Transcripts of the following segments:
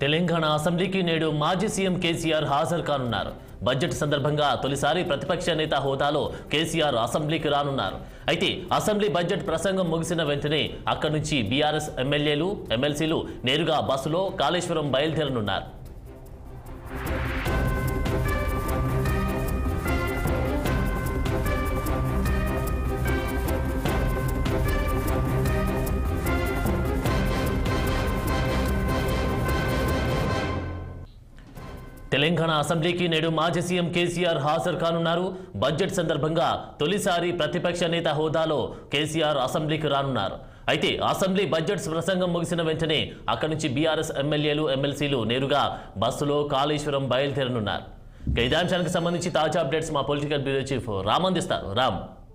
తెలంగాణ అసెంబ్లీకి నేడు మాజీ సీఎం కేసీఆర్ హాజరు కానున్నారు బడ్జెట్ సందర్భంగా తొలిసారి ప్రతిపక్ష నేత హోదాలో కేసీఆర్ అసెంబ్లీకి రానున్నారు అయితే అసెంబ్లీ బడ్జెట్ ప్రసంగం ముగిసిన వెంటనే అక్కడి నుంచి బీఆర్ఎస్ ఎమ్మెల్యేలు ఎమ్మెల్సీలు నేరుగా బస్సులో కాళేశ్వరం బయలుదేరనున్నారు తెలంగాణ అసెంబ్లీకి నేడు మాజీ సీఎం కేసీఆర్ హాజరు కానున్నారు బడ్జెట్ సందర్భంగా తొలిసారి ప్రతిపక్ష నేత హోదాలో కేసీఆర్ అసెంబ్లీకి రానున్నారు అయితే అసెంబ్లీ బడ్జెట్ ప్రసంగం ముగిసిన వెంటనే అక్కడి నుంచి బీఆర్ఎస్ ఎమ్మెల్యేలు ఎమ్మెల్సీలు నేరుగా బస్సులో కాళేశ్వరం బయలుదేరనున్నారు ఇక ఇదే అంశానికి సంబంధించి తాజా అప్డేట్స్ మా పొలిటికల్ బ్యూరో చీఫ్ రామ్ అందిస్తారు రామ్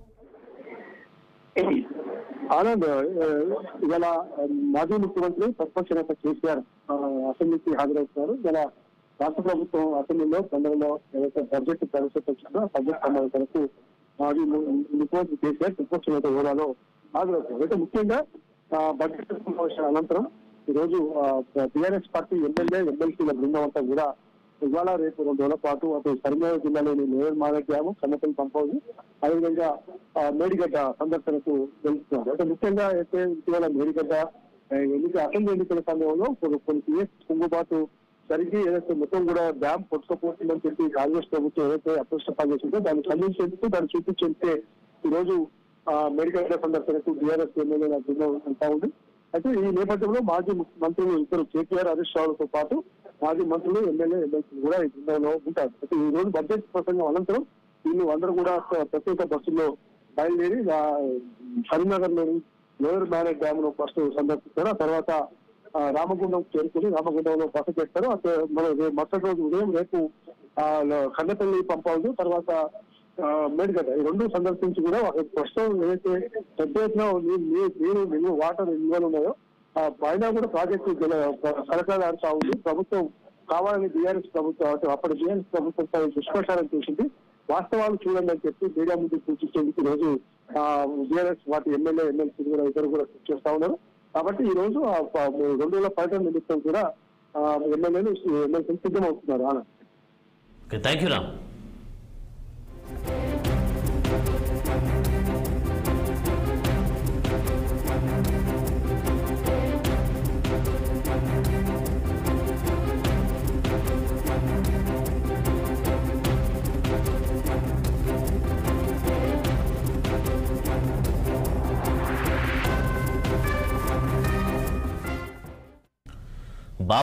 ఆనంద్ ఆ, ఇవాళ మాజీ ముఖ్యమంత్రి ప్రతిపక్ష నేత కేసీఆర్ ఆ, అసెంబ్లీకి హాజరవుతున్నారు ఇవాళ రాష్ట్ర ప్రభుత్వం అసెంబ్లీలో తొందరలో ఏదైతే బడ్జెట్ ప్రవేశపెట్టిందో బడ్జెట్ సమావేశాలకు మాజీ ము- ముఖ్యమంత్రి కేసీఆర్ ప్రతిపక్ష నేత హోదాలో హాజరవుతున్నారు అయితే ముఖ్యంగా ఆ, బడ్జెట్ సమావేశాల అనంతరం ఈ రోజు టీఆర్ఎస్ పార్టీ ఎమ్మెల్యే ఎమ్మెల్సీల బృందం అంతా కూడా ఇవాళ రేపు రెండు రోజుల పాటు అటు కరీంనగర్ జిల్లాలోని నేవర్ మాగట్ డ్యాము కన్నపల్లి పంపౌజ్ అదేవిధంగా ఆ, మేడిగడ్డ సందర్శనకు వెళ్తున్నారు అంటే ముఖ్యంగా అయితే ఇటీవల మేడిగడ్డ ఆ, ఎన్నిక అసెంబ్లీ ఎన్నికల సమయంలో కొన్ని కొన్ని పిఎస్ కుంగుబాటు జరిగి ఏదైతే మొత్తం కూడా డ్యామ్ కొట్టుకుపోతుందని చెప్పి కాంగ్రెస్ ప్రభుత్వం ఏదైతే అప్రష్టపాలు చేసిందో దాన్ని ఖండించేందుకు దాన్ని చూపించేందుకే ఈ రోజు ఆ, మేడిగడ్డ సందర్శనకు బీఆర్ఎస్ ఎమ్మెల్యే బృందం వెళ్తా ఉంది అయితే ఈ నేపథ్యంలో మాజీ మంత్రులు ఇద్దరు కేటీఆర్ హరీష్ రావులతో పాటు మాజీ మంత్రులు ఎమ్మెల్యే ఎమ్మెల్సీలు కూడా ఈ బృందంలో ఉంటారు అయితే ఈ రోజు బడ్జెట్ ప్రసంగం అనంతరం వీళ్ళు అందరూ కూడా ప్రత్యేక బస్సుల్లో బయలుదేరి ఆ, కరీంనగర్ లోని లోయర్ మ్యారేజ్ డ్యామ్ లో ఫస్ట్ సందర్శిస్తారు ఆ తర్వాత ఆ, రామగుండం చేరుకుని రామగుండంలో బస చేస్తారు అంటే మన రే- మరుసటి రోజు ఉదయం రేపు ఆ, లో- కన్నపల్లి పంపాలి తర్వాత ఆ, మేడిగడ్డ ఈ రెండు సందర్శించి కూడా ఒక ప్రస్తుతం ఏదైతే పెద్ద ఎత్తున నీ- నీ- నీరు నిల్వ వాటర్ నిల్వలు ఉన్నాయో ఆ పైన కూడా ప్రాజెక్టు కలకాలాడుతా ఉంది ప్రభుత్వం కావాలని బీఆర్ఎస్ ప్రభుత్వం అటు అప్పటి బీఆర్ఎస్ ప్రభుత్వం పై దుష్ప్రచారం చేసింది వాస్తవాలు చూడండి అని చెప్పి మీడియా ముందు సూచించేందుకు ఈ రోజు బీఆర్ఎస్ వాటి ఎమ్మెల్యే ఎమ్మెల్సీ కూడా ఇద్దరు కూడా కృషి చేస్తా ఉన్నారు కాబట్టి ఈ రోజు ఆ ప- రెండు వేల పర్యటన నిమిత్తం కూడా ఆ, ఎమ్మెల్యేలు ఎమ్మెల్సీలు సిద్ధమవుతున్నారు ఆనంద్ థ్యాంక్ యూ రామ్